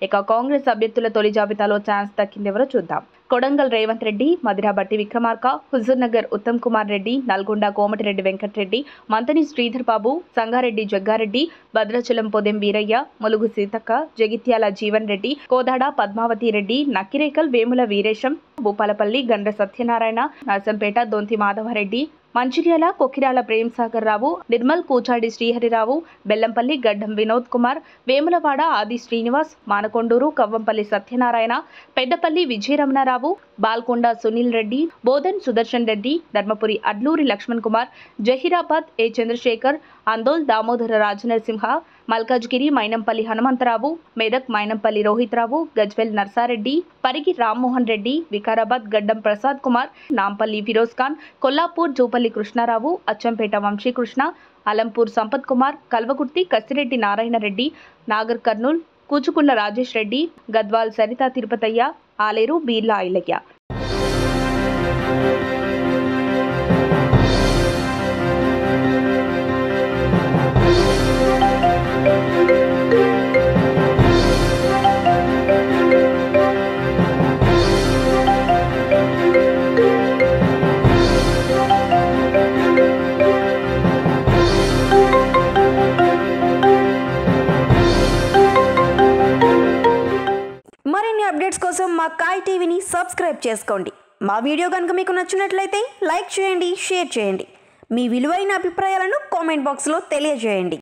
ఇక కాంగ్రెస్ అభ్యర్థుల తొలి జాబితాలో ఛాన్స్ దక్కిందెవరో చూద్దాం కొడంగల్ రేవంత్ రెడ్డి మధిరాబట్టి విక్రమార్క హుజూర్ నగర్ ఉత్తమ్ కుమార్ రెడ్డి నల్గొండ కోమటిరెడ్డి వెంకటరెడ్డి మంతని శ్రీధర్ బాబు సంగారెడ్డి జగ్గారెడ్డి భద్రాచలం పొదెం వీరయ్య ములుగు సీతక్క జగిత్యాల జీవన్ రెడ్డి కోదాడ పద్మావతి రెడ్డి నక్కిరేకల్ వేముల వీరేశం భూపాలపల్లి గండ్ర సత్యనారాయణ నర్సంపేట దొంతి మాధవరెడ్డి మంచిర్యాల కొకిరాల ప్రేమ్ సాగర్ రావు నిర్మల్ కూచాడి శ్రీహరిరావు బెల్లంపల్లి గడ్డం వినోద్ కుమార్ వేములవాడ ఆది శ్రీనివాస్ మానకొండూరు కవ్వంపల్లి సత్యనారాయణ పెద్దపల్లి విజయరమణారావు బాల్కొండ సునీల్ రెడ్డి బోధన్ సుదర్శన్ రెడ్డి ధర్మపురి అడ్లూరి లక్ష్మణ్ కుమార్ జహీరాబాద్ ఏ చంద్రశేఖర్ అందోల్ దామోదర రాజనరసింహ మల్కాజ్గిరి మైనంపల్లి హనుమంతరావు మెదక్ మైనంపల్లి రోహిత్రావు గజ్వెల్ నర్సారెడ్డి పరిగి రామ్మోహన్ రెడ్డి వికారాబాద్ గడ్డం ప్రసాద్ కుమార్ నాంపల్లి ఫిరోజ్ ఖాన్ కొల్లాపూర్ జూపల్లి కృష్ణారావు అచ్చంపేట వంశీకృష్ణ అలంపూర్ సంపత్ కుమార్ కల్వకుర్తి కసిరెడ్డి నారాయణ రెడ్డి నాగర్ కర్నూల్ కూచుకుళ్ల రాజేష్ రెడ్డి గద్వాల్ సరిత తిరుపతయ్య ఆలేరు బీర్లా ఐలయ్య మరిన్ని అప్డేట్స్ కోసం మా కాయ్ టీవీని సబ్స్క్రైబ్ చేసుకోండి మా వీడియో కనుక మీకు నచ్చినట్లయితే లైక్ చేయండి షేర్ చేయండి మీ విలువైన అభిప్రాయాలను కామెంట్ బాక్స్లో తెలియజేయండి